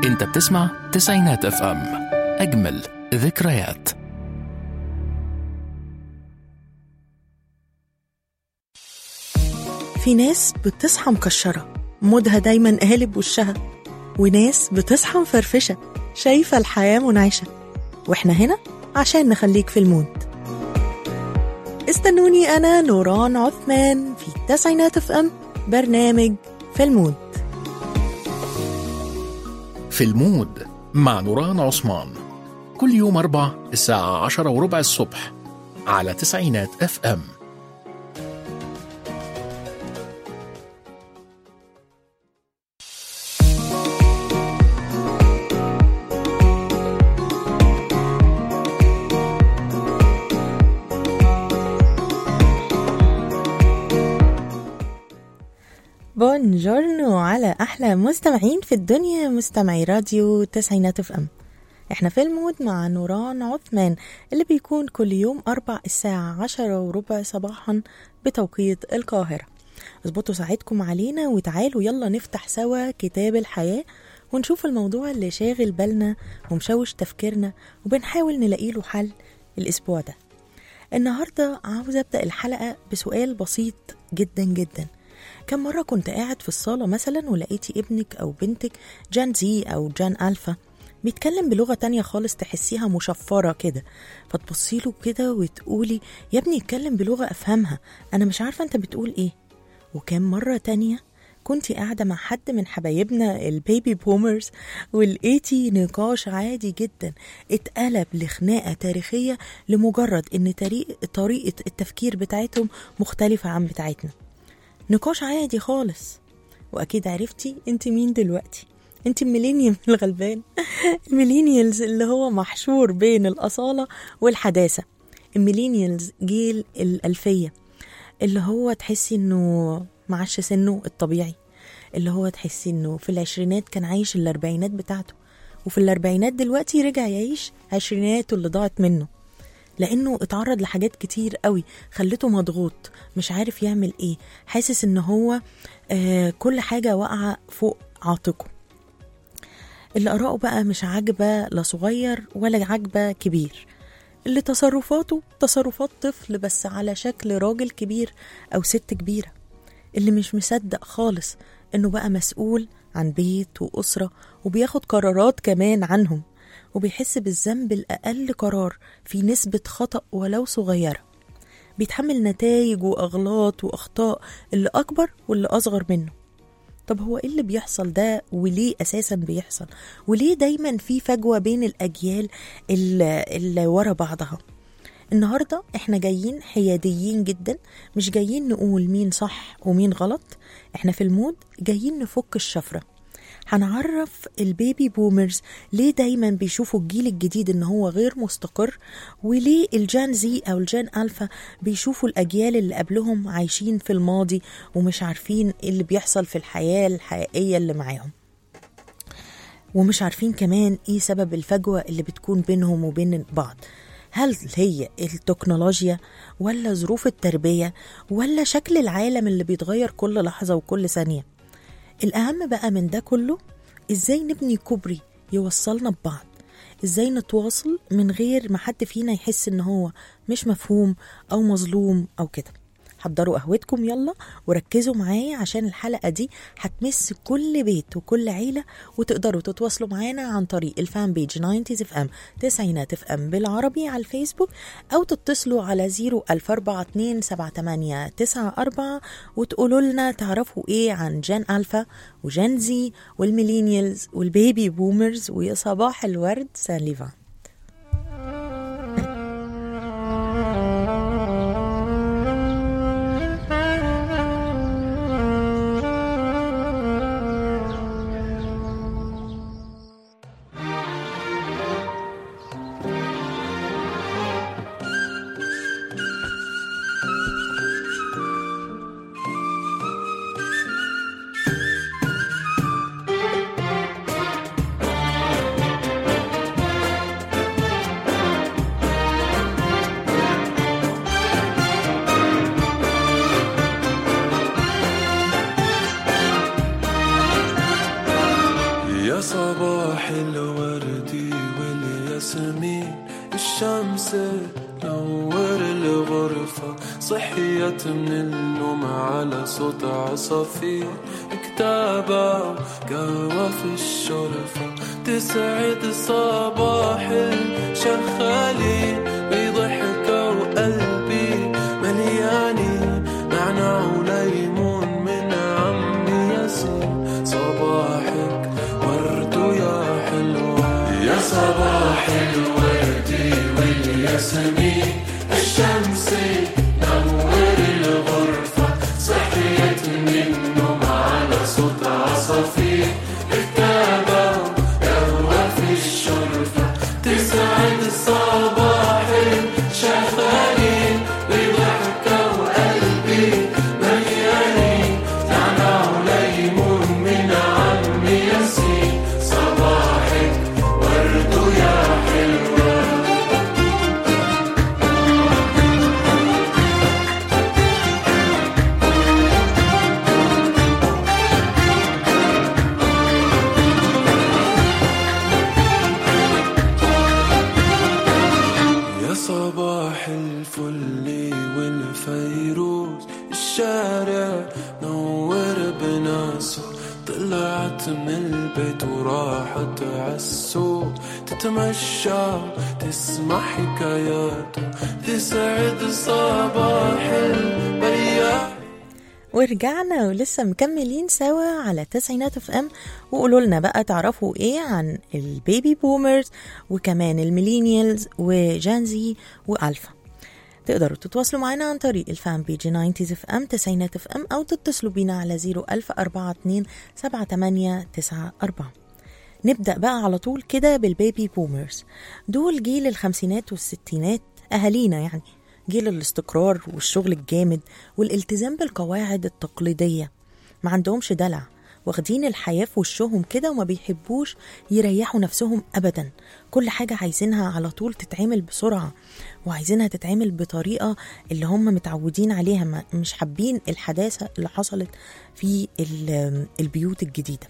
انت بتسمع تسعينات اف ام اجمل ذكريات في ناس بتصحى مكشرة مودها دايما قالب وشها وناس بتصحى مفرفشة شايفة الحياة منعشة واحنا هنا عشان نخليك في المود استنوني أنا نوران عثمان في تسعينات اف ام برنامج في المود في المود مع نوران عثمان كل يوم أربع الساعة عشرة وربع الصبح على تسعينات اف ام بونجورنو على أحلى مستمعين في الدنيا مستمعي راديو تسعينات اف ام احنا في المود مع نوران عثمان اللي بيكون كل يوم أربع الساعة عشرة وربع صباحا بتوقيت القاهرة اظبطوا ساعتكم علينا وتعالوا يلا نفتح سوا كتاب الحياة ونشوف الموضوع اللي شاغل بالنا ومشوش تفكيرنا وبنحاول نلاقي له حل الأسبوع ده النهاردة عاوزة أبدأ الحلقة بسؤال بسيط جدا جدا كم مرة كنت قاعد في الصالة مثلا ولقيتي ابنك أو بنتك جان زي أو جان ألفا بيتكلم بلغة تانية خالص تحسيها مشفرة كده فتبصي له كده وتقولي يا ابني اتكلم بلغة أفهمها أنا مش عارفة أنت بتقول إيه وكم مرة تانية كنت قاعدة مع حد من حبايبنا البيبي بومرز ولقيتي نقاش عادي جدا اتقلب لخناقة تاريخية لمجرد ان طريق طريقة التفكير بتاعتهم مختلفة عن بتاعتنا نقاش عادي خالص واكيد عرفتي انت مين دلوقتي انت الميلينيوم الغلبان الميلينيالز اللي هو محشور بين الأصالة والحداثة الميلينيالز جيل الألفية اللي هو تحسي انه معاش سنه الطبيعي اللي هو تحسي انه في العشرينات كان عايش الاربعينات بتاعته وفي الاربعينات دلوقتي رجع يعيش عشريناته اللي ضاعت منه لانه اتعرض لحاجات كتير قوي خلته مضغوط مش عارف يعمل ايه حاسس ان هو آه كل حاجة واقعة فوق عاتقه اللي آراءه بقى مش عاجبة لا صغير ولا عاجبة كبير اللي تصرفاته تصرفات طفل بس على شكل راجل كبير أو ست كبيرة اللي مش مصدق خالص إنه بقى مسؤول عن بيت وأسرة وبياخد قرارات كمان عنهم وبيحس بالذنب الأقل قرار في نسبة خطأ ولو صغيرة بيتحمل نتائج وأغلاط وأخطاء اللي أكبر واللي أصغر منه طب هو ايه اللي بيحصل ده وليه اساسا بيحصل وليه دايما في فجوه بين الاجيال اللي, اللي ورا بعضها النهارده احنا جايين حياديين جدا مش جايين نقول مين صح ومين غلط احنا في المود جايين نفك الشفره هنعرف البيبي بومرز ليه دايما بيشوفوا الجيل الجديد ان هو غير مستقر وليه الجان زي او الجان الفا بيشوفوا الاجيال اللي قبلهم عايشين في الماضي ومش عارفين ايه اللي بيحصل في الحياه الحقيقيه اللي معاهم ومش عارفين كمان ايه سبب الفجوه اللي بتكون بينهم وبين بعض هل هي التكنولوجيا ولا ظروف التربيه ولا شكل العالم اللي بيتغير كل لحظه وكل ثانيه الأهم بقى من ده كله إزاي نبني كوبري يوصلنا ببعض إزاي نتواصل من غير ما حد فينا يحس إن هو مش مفهوم أو مظلوم أو كده حضروا قهوتكم يلا وركزوا معايا عشان الحلقة دي هتمس كل بيت وكل عيلة وتقدروا تتواصلوا معانا عن طريق الفان بيج 90 اف ام تسعينات اف ام بالعربي على الفيسبوك أو تتصلوا على 01427 وتقولوا لنا تعرفوا ايه عن جان ألفا وجان زي والميلينيالز والبيبي بومرز ويا صباح الورد ساليفان صباح صباح الوردي والياسمين الشمس نور الغرفة صحيت من النوم على صوت عصافير كتابة قهوة في الشرفة تسعد صباح الشغالين بضحكة وقلبي مليانين نعناع وليمون من عمي ياسين صباحك ورد يا حلوة يا صباح الورد والياسمين الشمس نور الغرفة صحيت من النوم على صوت عصافير كتابة قهوة في الشرفة تسعد صباح الشغالين بضحكة وقلبي مليانين نعناع وليمون من عمي ياسين صباحك ورد يا حلوة يا صباح الفل والفيروز الشارع نور بناسه طلعت من البيت وراحت عالسوق تتمشى تسمع حكاياته تسعد صباح البياع ورجعنا ولسه مكملين سوا على تسعينات اف ام وقولوا لنا بقى تعرفوا ايه عن البيبي بومرز وكمان الميلينيالز وجانزي والفا تقدروا تتواصلوا معنا عن طريق الفان بيج 90 اف ام تسعينات اف ام او تتصلوا بينا على 01042 7894 نبدأ بقى على طول كده بالبيبي بومرز دول جيل الخمسينات والستينات أهالينا يعني جيل الاستقرار والشغل الجامد والالتزام بالقواعد التقليدية ما عندهمش دلع واخدين الحياة في وشهم كده وما بيحبوش يريحوا نفسهم أبدا كل حاجة عايزينها على طول تتعمل بسرعة وعايزينها تتعمل بطريقة اللي هم متعودين عليها ما- مش حابين الحداثة اللي حصلت في ال- البيوت الجديدة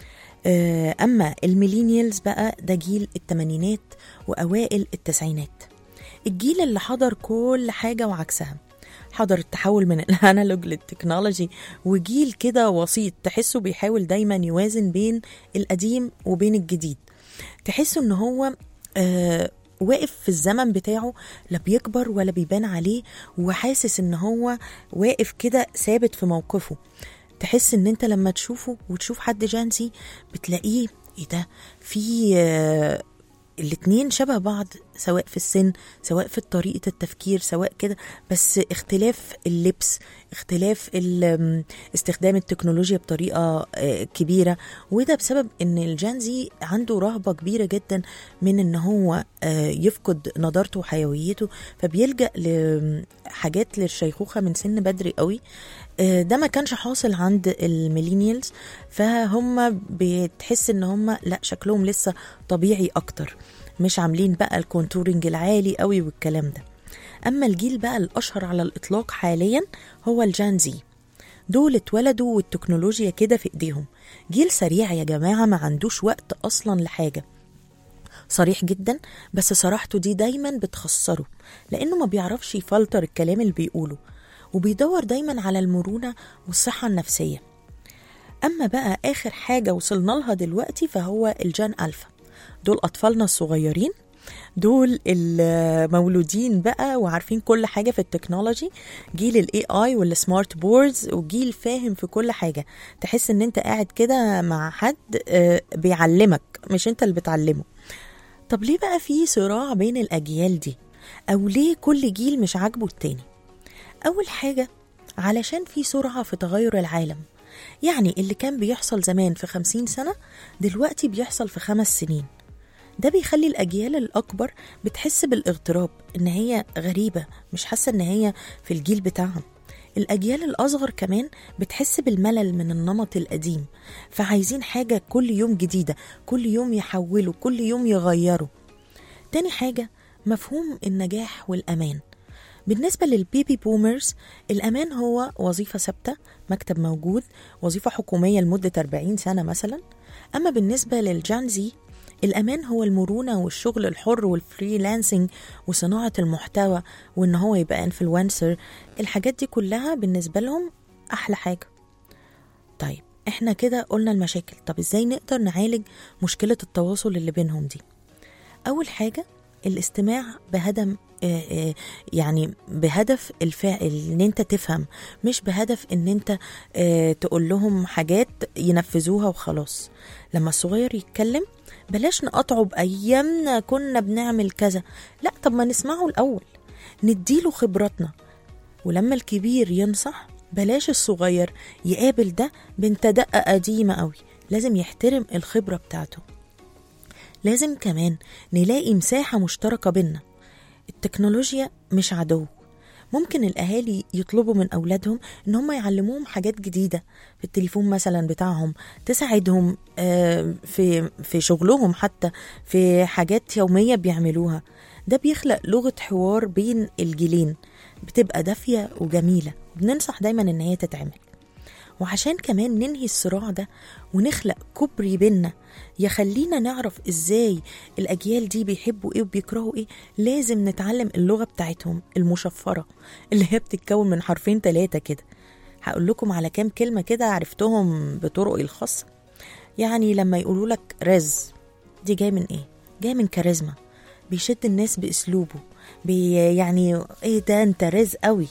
آه، أما الميلينيالز بقى ده جيل التمانينات وأوائل التسعينات الجيل اللي حضر كل حاجة وعكسها حضر التحول من الانالوج للتكنولوجي وجيل كده وسيط تحسه بيحاول دايما يوازن بين القديم وبين الجديد تحسه ان هو آه واقف في الزمن بتاعه لا بيكبر ولا بيبان عليه وحاسس ان هو واقف كده ثابت في موقفه تحس ان انت لما تشوفه وتشوف حد جانسي بتلاقيه ايه ده في آه، الاتنين شبه بعض سواء في السن سواء في طريقة التفكير سواء كده بس اختلاف اللبس اختلاف ال- ام، استخدام التكنولوجيا بطريقة آه، كبيرة وده بسبب ان الجانزي عنده رهبة كبيرة جدا من ان هو آه، يفقد نضارته وحيويته فبيلجأ لحاجات للشيخوخة من سن بدري قوي آه، ده ما كانش حاصل عند الميلينيالز فهم بتحس ان هم لا شكلهم لسه طبيعي اكتر مش عاملين بقى الكونتورنج العالي قوي والكلام ده اما الجيل بقى الاشهر على الاطلاق حاليا هو الجانزي دول اتولدوا والتكنولوجيا كده في ايديهم جيل سريع يا جماعه ما عندوش وقت اصلا لحاجه صريح جدا بس صراحته دي دايما بتخسره لانه ما بيعرفش يفلتر الكلام اللي بيقوله وبيدور دايما على المرونه والصحه النفسيه اما بقى اخر حاجه وصلنا لها دلوقتي فهو الجان الفا دول اطفالنا الصغيرين دول المولودين بقى وعارفين كل حاجه في التكنولوجي جيل الاي اي والسمارت بوردز وجيل فاهم في كل حاجه تحس ان انت قاعد كده مع حد آه، بيعلمك مش انت اللي بتعلمه طب ليه بقى في صراع بين الاجيال دي او ليه كل جيل مش عاجبه التاني اول حاجه علشان في سرعه في تغير العالم يعني اللي كان بيحصل زمان في خمسين سنة دلوقتي بيحصل في خمس سنين ده بيخلي الأجيال الأكبر بتحس بالاغتراب إن هي غريبة مش حاسة إن هي في الجيل بتاعهم الأجيال الأصغر كمان بتحس بالملل من النمط القديم فعايزين حاجة كل يوم جديدة كل يوم يحولوا كل يوم يغيروا تاني حاجة مفهوم النجاح والأمان بالنسبة للبيبي بومرز الأمان هو وظيفة ثابتة مكتب موجود وظيفة حكومية لمدة 40 سنة مثلا أما بالنسبة للجانزي الأمان هو المرونة والشغل الحر والفريلانسنج وصناعة المحتوى وإن هو يبقى انفلونسر الحاجات دي كلها بالنسبة لهم أحلى حاجة طيب احنا كده قلنا المشاكل طب ازاي نقدر نعالج مشكلة التواصل اللي بينهم دي أول حاجة الاستماع بهدم آه، آه، يعني بهدف الفعل ان انت تفهم مش بهدف ان انت آه، تقول لهم حاجات ينفذوها وخلاص لما الصغير يتكلم بلاش نقطعه بايامنا كنا بنعمل كذا لا طب ما نسمعه الاول نديله خبراتنا ولما الكبير ينصح بلاش الصغير يقابل ده بنت دقة قديمة قوي لازم يحترم الخبرة بتاعته لازم كمان نلاقي مساحة مشتركة بينا التكنولوجيا مش عدو ممكن الأهالي يطلبوا من أولادهم إن هم يعلموهم حاجات جديدة في التليفون مثلا بتاعهم تساعدهم آه، في في شغلهم حتى في حاجات يومية بيعملوها ده بيخلق لغة حوار بين الجيلين بتبقى دافية وجميلة بننصح دايما إن هي تتعمل وعشان كمان ننهي الصراع ده ونخلق كوبري بينا يخلينا نعرف ازاي الاجيال دي بيحبوا ايه وبيكرهوا ايه لازم نتعلم اللغه بتاعتهم المشفره اللي هي بتتكون من حرفين ثلاثه كده هقول لكم على كام كلمه كده عرفتهم بطرقي الخاصه يعني لما يقولوا لك رز دي جاي من ايه جاي من كاريزما بيشد الناس باسلوبه بي يعني ايه ده انت رز قوي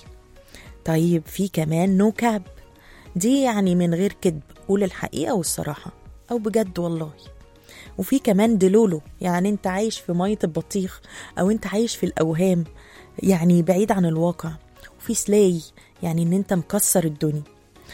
طيب في كمان نو كاب دي يعني من غير كذب قول الحقيقة والصراحة أو بجد والله وفي كمان دلولو يعني انت عايش في مية البطيخ أو انت عايش في الأوهام يعني بعيد عن الواقع وفي سلاي يعني ان انت مكسر الدنيا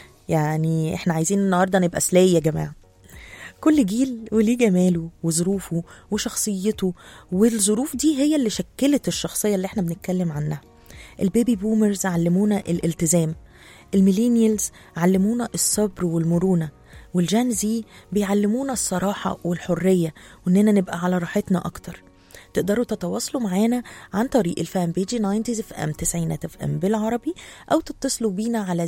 يعني احنا عايزين النهاردة نبقى سلاي يا جماعة كل جيل وليه جماله وظروفه وشخصيته والظروف دي هي اللي شكلت الشخصية اللي احنا بنتكلم عنها البيبي بومرز علمونا الالتزام الميلينيالز علمونا الصبر والمرونة والجان زي بيعلمونا الصراحة والحرية وإننا نبقى على راحتنا أكتر تقدروا تتواصلوا معانا عن طريق الفان بيجي 90 اف ام 90 اف ام بالعربي او تتصلوا بينا على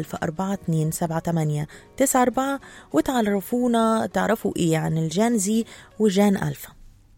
0104278 94 وتعرفونا تعرفوا ايه عن الجان زي وجان الفا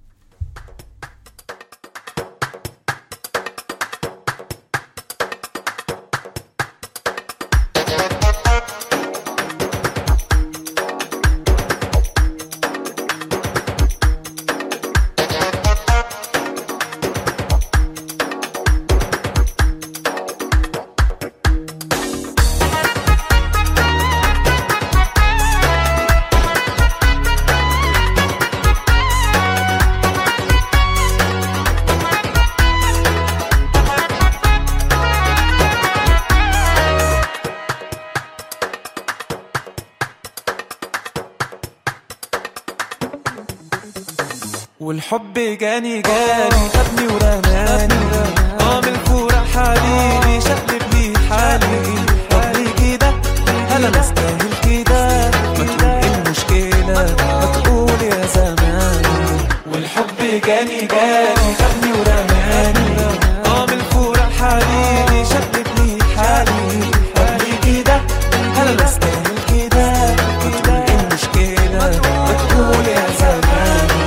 والحب جاني جاني خدني ورماني اه من الفورة حبيبي شقلب لي حالي طب ليه كده انا بستاهل كده ما تقول ايه المشكلة ما تقول يا زماني والحب جاني جاني خدني ورماني اه من الفورة حبيبي شقلب لي حالي طب ليه كده انا بستاهل كده ما تقول ايه المشكلة ما تقول يا زماني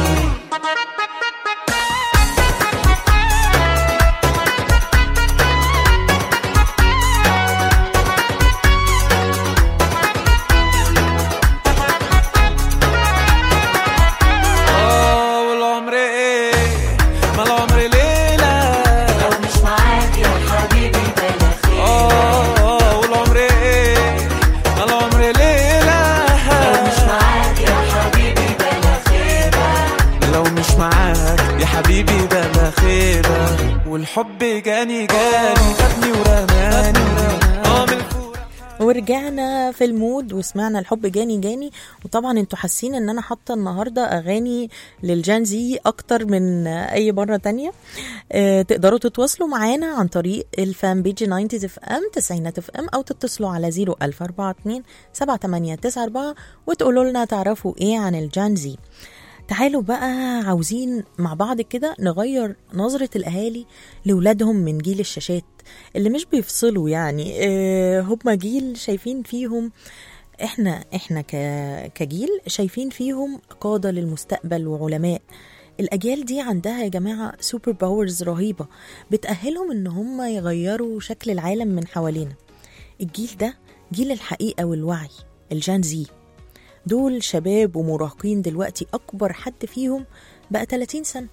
اه والعمر ايه ما العمر ليلة لو مش معاك يا حبيبي بلا خير اه والعمر ايه ما العمر ليلة لو مش معاك يا حبيبي بلا خيبة لو مش معاك يا حبيبي بلا خيبة والحب جاني جاني خدني ورماني اه من الفورة ورجعنا في المود وسمعنا الحب جاني جاني وطبعا انتوا حاسين ان انا حاطه النهارده اغاني للجان زي اكتر من اي مره تانية اه تقدروا تتواصلوا معانا عن طريق الفان بيج 90 اف ام 90 اف ام او تتصلوا على 01042 7894 وتقولوا لنا تعرفوا ايه عن الجان زي تعالوا بقى عاوزين مع بعض كده نغير نظرة الأهالي لولادهم من جيل الشاشات اللي مش بيفصلوا يعني آه، هم جيل شايفين فيهم احنا احنا ك- كجيل شايفين فيهم قادة للمستقبل وعلماء الأجيال دي عندها يا جماعة سوبر باورز رهيبة بتأهلهم إن هم يغيروا شكل العالم من حوالينا الجيل ده جيل الحقيقة والوعي الجان زي دول شباب ومراهقين دلوقتي أكبر حد فيهم بقى 30 سنة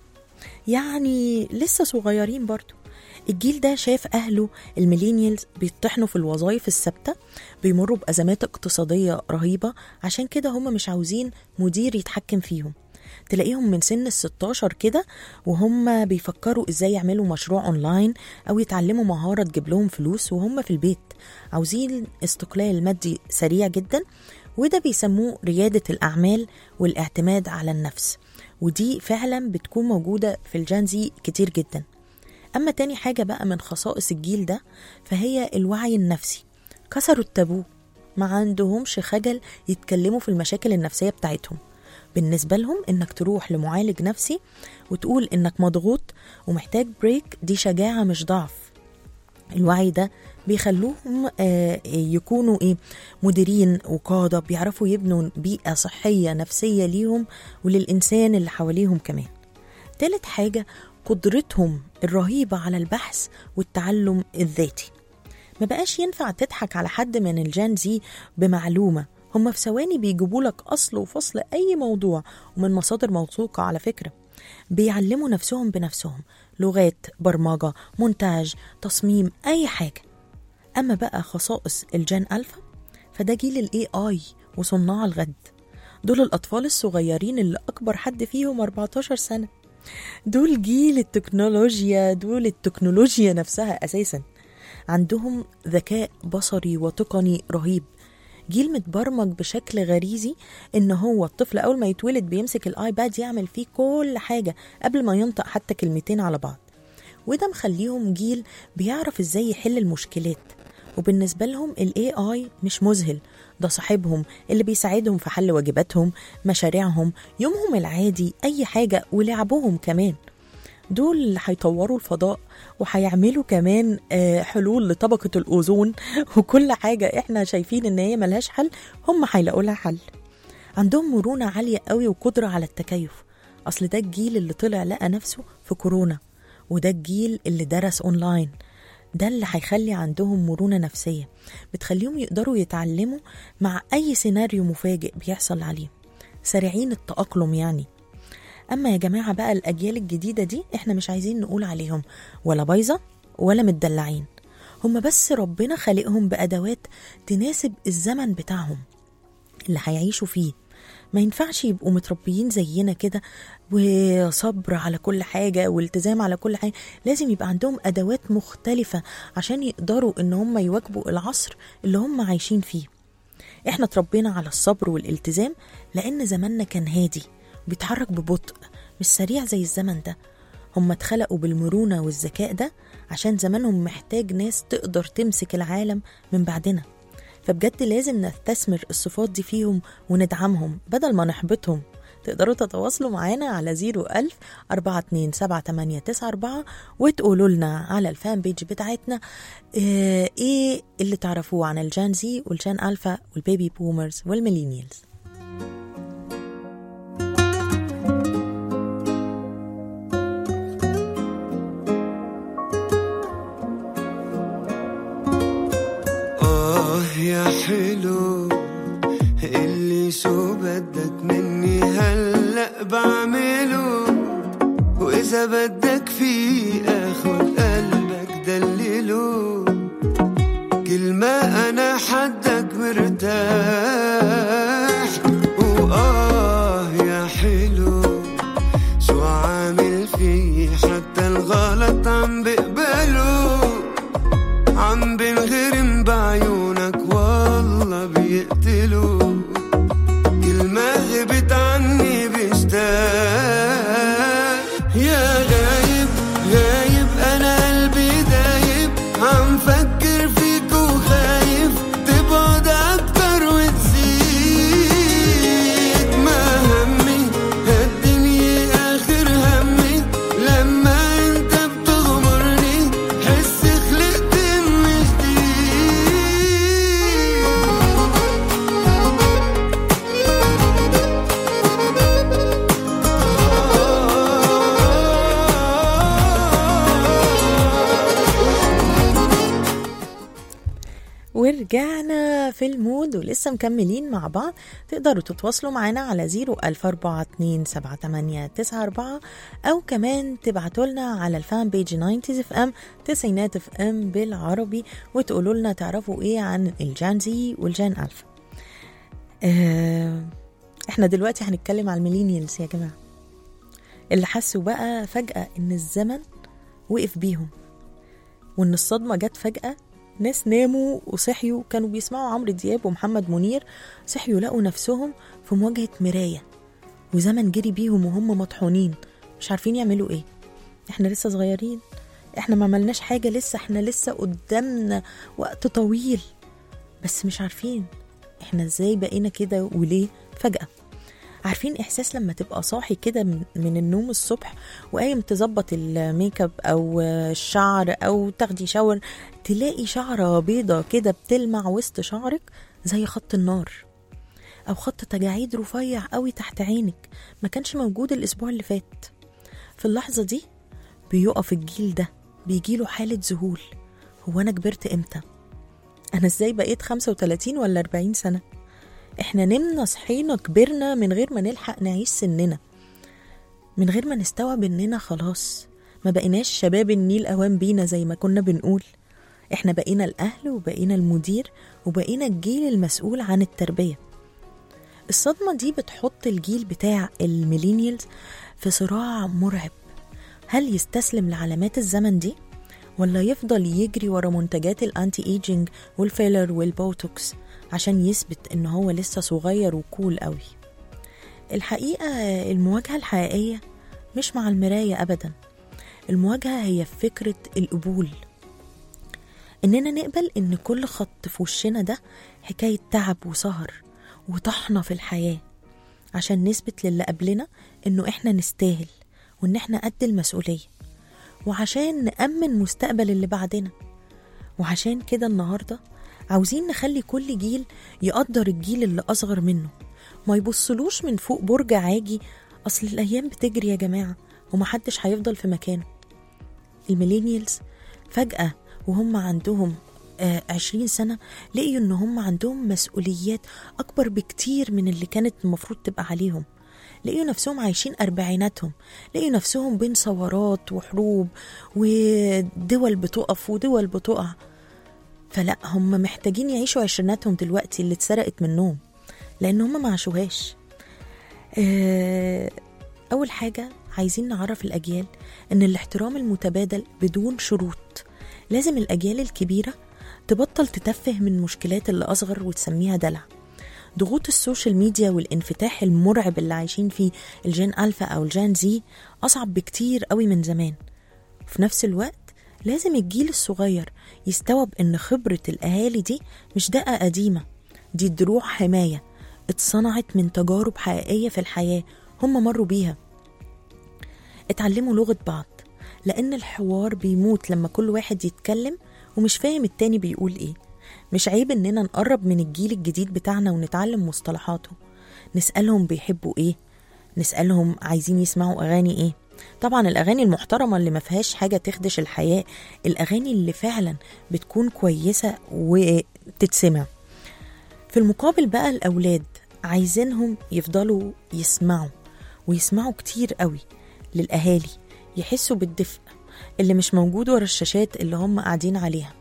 يعني لسه صغيرين برضو الجيل ده شاف أهله الميلينيالز بيطحنوا في الوظائف الثابتة بيمروا بأزمات اقتصادية رهيبة عشان كده هم مش عاوزين مدير يتحكم فيهم تلاقيهم من سن ال 16 كده وهم بيفكروا ازاي يعملوا مشروع اونلاين او يتعلموا مهارة تجيب لهم فلوس وهم في البيت عاوزين استقلال مادي سريع جدا وده بيسموه ريادة الأعمال والاعتماد على النفس ودي فعلا بتكون موجودة في الجانزي كتير جدا أما تاني حاجة بقى من خصائص الجيل ده فهي الوعي النفسي كسروا التابو ما عندهمش خجل يتكلموا في المشاكل النفسية بتاعتهم بالنسبة لهم إنك تروح لمعالج نفسي وتقول إنك مضغوط ومحتاج بريك دي شجاعة مش ضعف الوعي ده بيخلوهم آه، يكونوا ايه مديرين وقادة بيعرفوا يبنوا بيئة صحية نفسية ليهم وللإنسان اللي حواليهم كمان تالت حاجة قدرتهم الرهيبة على البحث والتعلم الذاتي ما بقاش ينفع تضحك على حد من الجان زي بمعلومة هما في ثواني بيجيبوا لك أصل وفصل أي موضوع ومن مصادر موثوقة على فكرة بيعلموا نفسهم بنفسهم لغات برمجة مونتاج تصميم أي حاجة أما بقى خصائص الجان ألفا فده جيل الاي اي وصناع الغد دول الأطفال الصغيرين اللي أكبر حد فيهم 14 سنة دول جيل التكنولوجيا دول التكنولوجيا نفسها أساسا عندهم ذكاء بصري وتقني رهيب جيل متبرمج بشكل غريزي ان هو الطفل اول ما يتولد بيمسك الايباد يعمل فيه كل حاجه قبل ما ينطق حتى كلمتين على بعض وده مخليهم جيل بيعرف ازاي يحل المشكلات وبالنسبه لهم الاي اي مش مذهل ده صاحبهم اللي بيساعدهم في حل واجباتهم مشاريعهم يومهم العادي اي حاجه ولعبهم كمان دول اللي هيطوروا الفضاء وهيعملوا كمان آه، حلول لطبقة الأوزون وكل حاجة احنا شايفين ان هي ملهاش حل هم هيلاقوا لها حل عندهم مرونة عالية قوي وقدرة على التكيف أصل ده الجيل اللي طلع لقى نفسه في كورونا وده الجيل اللي درس أونلاين ده اللي هيخلي عندهم مرونة نفسية بتخليهم يقدروا يتعلموا مع أي سيناريو مفاجئ بيحصل عليهم سريعين التأقلم يعني اما يا جماعه بقى الاجيال الجديده دي احنا مش عايزين نقول عليهم ولا بايظه ولا متدلعين هم بس ربنا خالقهم بادوات تناسب الزمن بتاعهم اللي هيعيشوا فيه ما ينفعش يبقوا متربيين زينا كده وصبر على كل حاجة والتزام على كل حاجة لازم يبقى عندهم أدوات مختلفة عشان يقدروا إن هم يواكبوا العصر اللي هم عايشين فيه احنا اتربينا على الصبر والالتزام لأن زماننا كان هادي بيتحرك ببطء مش سريع زي الزمن ده هم اتخلقوا بالمرونة والذكاء ده عشان زمانهم محتاج ناس تقدر تمسك العالم من بعدنا فبجد لازم نستثمر الصفات دي فيهم وندعمهم بدل ما نحبطهم تقدروا تتواصلوا معانا على 01000 427 وتقولوا لنا على الفان بيج بتاعتنا آه، ايه اللي تعرفوه عن الجان زي والجان الفا والبيبي بومرز والميلينيالز آه يا حلو اللي شو بدك مني هلأ بعمله وإذا بدك فيه آخد قلبك دلله كل ما أنا حدك مرتاح وآه يا حلو شو عامل فيه حتى الغلط عم بقبله عم بنغرم بعيونك والله بيقتلوا كل ما غبت عني بشتاق يا غايب غايب انا قلبي دايب عم فكر فيك وخايف تبعد اكتر وتزيد ورجعنا في المود ولسه مكملين مع بعض تقدروا تتواصلوا معانا على 004278894 أو كمان تبعتوا لنا على الفان بيج 90 اف ام تسعينات اف ام بالعربي وتقولوا لنا تعرفوا ايه عن الجان زي والجان الفا آه احنا دلوقتي هنتكلم على الميلينيالز يا جماعة اللي حسوا بقى فجأة ان الزمن وقف بيهم وان الصدمة جت فجأة ناس ناموا وصحيوا كانوا بيسمعوا عمرو دياب ومحمد منير صحيوا لقوا نفسهم في مواجهة مراية وزمن جري بيهم وهم مطحونين مش عارفين يعملوا ايه احنا لسه صغيرين احنا ما عملناش حاجة لسه احنا لسه قدامنا وقت طويل بس مش عارفين احنا ازاي بقينا كده وليه فجأة عارفين احساس لما تبقى صاحي كده من- من النوم الصبح وقايم تظبط الميك اب او الشعر او تاخدي شاور تلاقي شعره بيضة كده بتلمع وسط شعرك زي خط النار او خط تجاعيد رفيع قوي تحت عينك ما كانش موجود الاسبوع اللي فات في اللحظة دي بيقف الجيل ده بيجيله حالة ذهول هو انا كبرت امتى انا ازاي بقيت 35 ولا 40 سنة احنا نمنا صحينا كبرنا من غير ما نلحق نعيش سننا من غير ما نستوعب اننا خلاص ما بقيناش شباب النيل اوان بينا زي ما كنا بنقول احنا بقينا الاهل وبقينا المدير وبقينا الجيل المسؤول عن التربيه الصدمه دي بتحط الجيل بتاع الميلينيالز في صراع مرعب هل يستسلم لعلامات الزمن دي ولا يفضل يجري ورا منتجات الانتي ايجينج والفيلر والبوتوكس عشان يثبت ان هو لسه صغير وكول قوي الحقيقه المواجهه الحقيقيه مش مع المرايه ابدا المواجهه هي في فكره القبول اننا نقبل ان كل خط في وشنا ده حكايه تعب وسهر وطحنه في الحياه عشان نثبت للي قبلنا انه احنا نستاهل وان احنا قد المسؤوليه وعشان نأمن مستقبل اللي بعدنا وعشان كده النهارده عاوزين نخلي كل جيل يقدر الجيل اللي أصغر منه ما يبصلوش من فوق برج عاجي أصل الأيام بتجري يا جماعة ومحدش هيفضل في مكانه الميلينيالز فجأة وهم عندهم آه، عشرين سنة لقيوا إن هم عندهم مسؤوليات أكبر بكتير من اللي كانت المفروض تبقى عليهم لقيوا نفسهم عايشين أربعيناتهم لقيوا نفسهم بين ثورات وحروب ودول بتقف ودول بتقع فلا هم محتاجين يعيشوا عشريناتهم دلوقتي اللي اتسرقت منهم لأن هم ما عاشوهاش آه، أول حاجة عايزين نعرف الأجيال إن الاحترام المتبادل بدون شروط لازم الأجيال الكبيرة تبطل تتفه من مشكلات اللي أصغر وتسميها دلع ضغوط السوشيال ميديا والانفتاح المرعب اللي عايشين فيه الجين ألفا أو الجين زي أصعب بكتير قوي من زمان وفي نفس الوقت لازم الجيل الصغير يستوعب إن خبرة الأهالي دي مش دقة قديمة دي دروع حماية اتصنعت من تجارب حقيقية في الحياة هم مروا بيها اتعلموا لغة بعض لأن الحوار بيموت لما كل واحد يتكلم ومش فاهم التاني بيقول ايه مش عيب اننا نقرب من الجيل الجديد بتاعنا ونتعلم مصطلحاته نسألهم بيحبوا ايه نسألهم عايزين يسمعوا أغاني ايه طبعا الأغاني المحترمة اللي ما فيهاش حاجة تخدش الحياة الأغاني اللي فعلا بتكون كويسة وتتسمع في المقابل بقى الأولاد عايزينهم يفضلوا يسمعوا ويسمعوا كتير قوي للأهالي يحسوا بالدفء اللي مش موجود ورا الشاشات اللي هم قاعدين عليها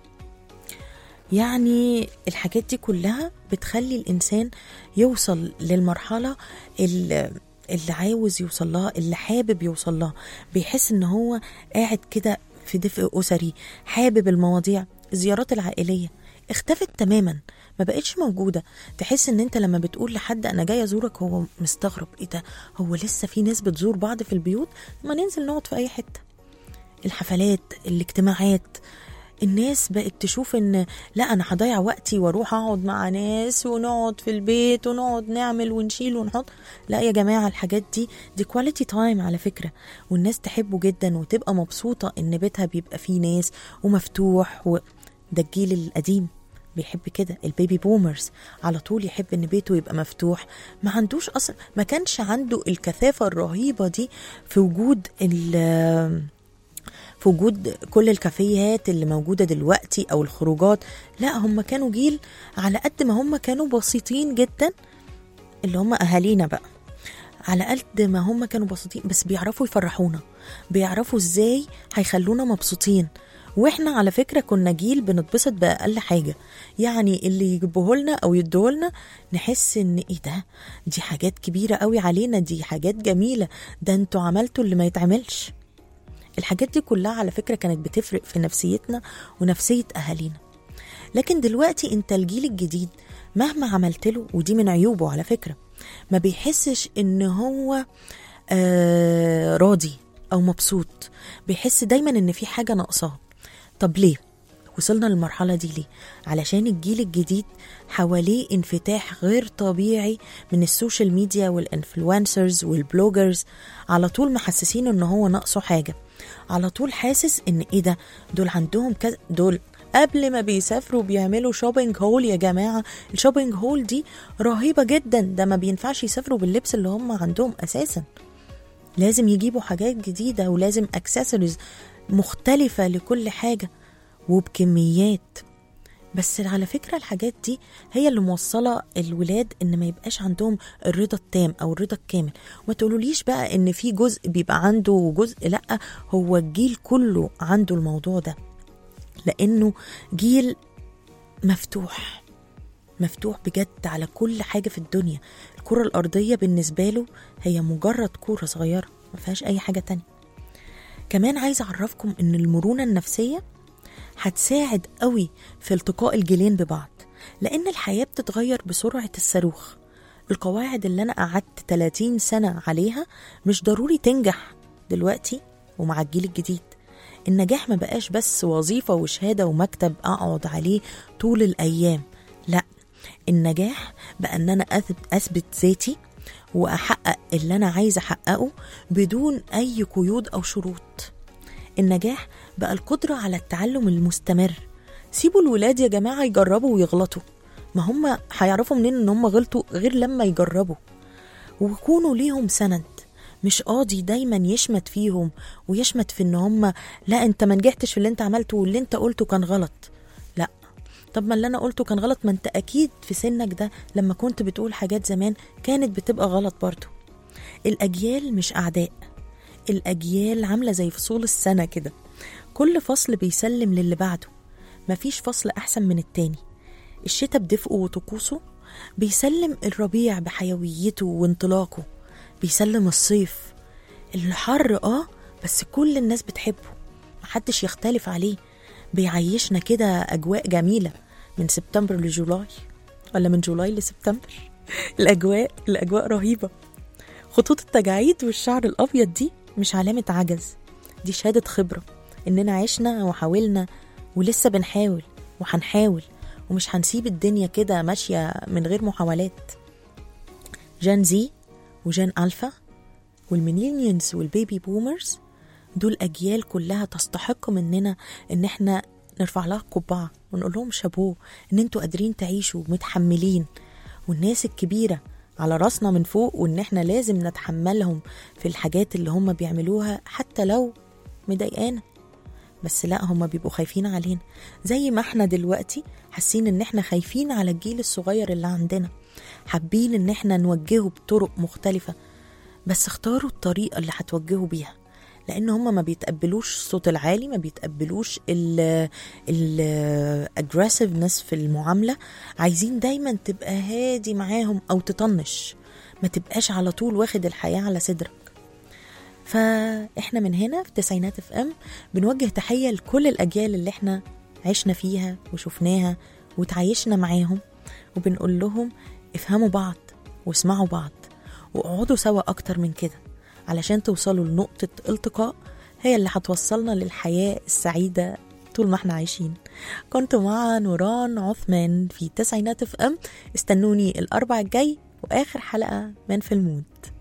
يعني الحاجات دي كلها بتخلي الإنسان يوصل للمرحلة اللي اللي عاوز يوصل لها اللي حابب يوصل لها بيحس ان هو قاعد كده في دفء أسري حابب المواضيع الزيارات العائلية اختفت تماما ما بقتش موجودة تحس ان انت لما بتقول لحد انا جاي ازورك هو مستغرب ايه ده هو لسه في ناس بتزور بعض في البيوت ما ننزل نقعد في اي حتة الحفلات الاجتماعات الناس بقت تشوف ان لا انا هضيع وقتي واروح اقعد مع ناس ونقعد في البيت ونقعد نعمل ونشيل ونحط لا يا جماعه الحاجات دي دي كواليتي تايم على فكره والناس تحبه جدا وتبقى مبسوطه ان بيتها بيبقى فيه ناس ومفتوح و... ده الجيل القديم بيحب كده البيبي بومرز على طول يحب ان بيته يبقى مفتوح ما عندوش اصلا ما كانش عنده الكثافه الرهيبه دي في وجود ال في وجود كل الكافيهات اللي موجودة دلوقتي أو الخروجات لا هم كانوا جيل على قد ما هم كانوا بسيطين جدا اللي هم أهالينا بقى على قد ما هم كانوا بسيطين بس بيعرفوا يفرحونا بيعرفوا ازاي هيخلونا مبسوطين واحنا على فكره كنا جيل بنتبسط باقل حاجه يعني اللي يجيبوه لنا او يدوه لنا نحس ان ايه ده دي حاجات كبيره قوي علينا دي حاجات جميله ده انتوا عملتوا اللي ما يتعملش الحاجات دي كلها على فكره كانت بتفرق في نفسيتنا ونفسيه اهالينا لكن دلوقتي انت الجيل الجديد مهما عملت له ودي من عيوبه على فكره ما بيحسش ان هو آه راضي او مبسوط بيحس دايما ان في حاجه ناقصاه طب ليه وصلنا للمرحله دي ليه علشان الجيل الجديد حواليه انفتاح غير طبيعي من السوشيال ميديا والانفلونسرز والبلوجرز على طول محسسين ان هو ناقصه حاجه على طول حاسس ان ايه ده دول عندهم كذا دول قبل ما بيسافروا بيعملوا شوبينج هول يا جماعة الشوبينج هول دي رهيبة جدا ده ما بينفعش يسافروا باللبس اللي هم عندهم أساسا لازم يجيبوا حاجات جديدة ولازم اكسسوارز مختلفة لكل حاجة وبكميات بس على فكرة الحاجات دي هي اللي موصلة الولاد ان ما يبقاش عندهم الرضا التام او الرضا الكامل وما تقولوليش بقى ان في جزء بيبقى عنده وجزء لا هو الجيل كله عنده الموضوع ده لانه جيل مفتوح مفتوح بجد على كل حاجة في الدنيا الكرة الأرضية بالنسبة له هي مجرد كورة صغيرة ما فيهاش أي حاجة تانية كمان عايزة أعرفكم إن المرونة النفسية هتساعد قوي في التقاء الجيلين ببعض لأن الحياة بتتغير بسرعة الصاروخ القواعد اللي أنا قعدت 30 سنة عليها مش ضروري تنجح دلوقتي ومع الجيل الجديد النجاح ما بقاش بس وظيفة وشهادة ومكتب أقعد عليه طول الأيام لا النجاح بقى ان انا أثب- اثبت ذاتي واحقق اللي انا عايزه احققه بدون اي قيود او شروط النجاح بقى القدره على التعلم المستمر سيبوا الولاد يا جماعه يجربوا ويغلطوا ما هم هيعرفوا منين ان هم غلطوا غير لما يجربوا وكونوا ليهم سند مش قاضي دايما يشمت فيهم ويشمت في ان هم لا انت ما نجحتش في اللي انت عملته واللي انت قلته كان غلط لا طب ما اللي انا قلته كان غلط ما انت اكيد في سنك ده لما كنت بتقول حاجات زمان كانت بتبقى غلط برضو الاجيال مش اعداء الاجيال عامله زي فصول السنه كده كل فصل بيسلم للي بعده مفيش فصل احسن من التاني الشتاء بدفئه وطقوسه بيسلم الربيع بحيويته وانطلاقه بيسلم الصيف الحر اه بس كل الناس بتحبه محدش يختلف عليه بيعيشنا كده أجواء جميلة من سبتمبر لجولاي ولا من جولاي لسبتمبر الأجواء الأجواء رهيبة خطوط التجاعيد والشعر الأبيض دي مش علامة عجز دي شهادة خبرة إننا عشنا وحاولنا ولسه بنحاول وهنحاول ومش هنسيب الدنيا كده ماشية من غير محاولات جان زي وجان ألفا والميلينيونز والبيبي بومرز دول أجيال كلها تستحق مننا إن إحنا نرفع لها قبعة ونقول لهم شابوه إن أنتوا قادرين تعيشوا متحملين والناس الكبيرة على راسنا من فوق وإن إحنا لازم نتحملهم في الحاجات اللي هم بيعملوها حتى لو مضايقانا بس لا هم بيبقوا خايفين علينا زي ما احنا دلوقتي حاسين ان احنا خايفين على الجيل الصغير اللي عندنا حابين ان احنا نوجهه بطرق مختلفة بس اختاروا الطريقة اللي هتوجهوا بيها لان هم ما بيتقبلوش الصوت العالي ما بيتقبلوش الاجريسيفنس في المعامله عايزين دايما تبقى هادي معاهم او تطنش ما تبقاش على طول واخد الحياه على صدرك فاحنا من هنا في تسعينات اف ام بنوجه تحيه لكل الاجيال اللي احنا عشنا فيها وشفناها وتعايشنا معاهم وبنقول لهم افهموا بعض واسمعوا بعض واقعدوا سوا اكتر من كده علشان توصلوا لنقطة التقاء هي اللي هتوصلنا للحياة السعيدة طول ما احنا عايشين كنت مع نوران عثمان في تسعينات اف ام استنوني الاربع الجاي واخر حلقة من في المود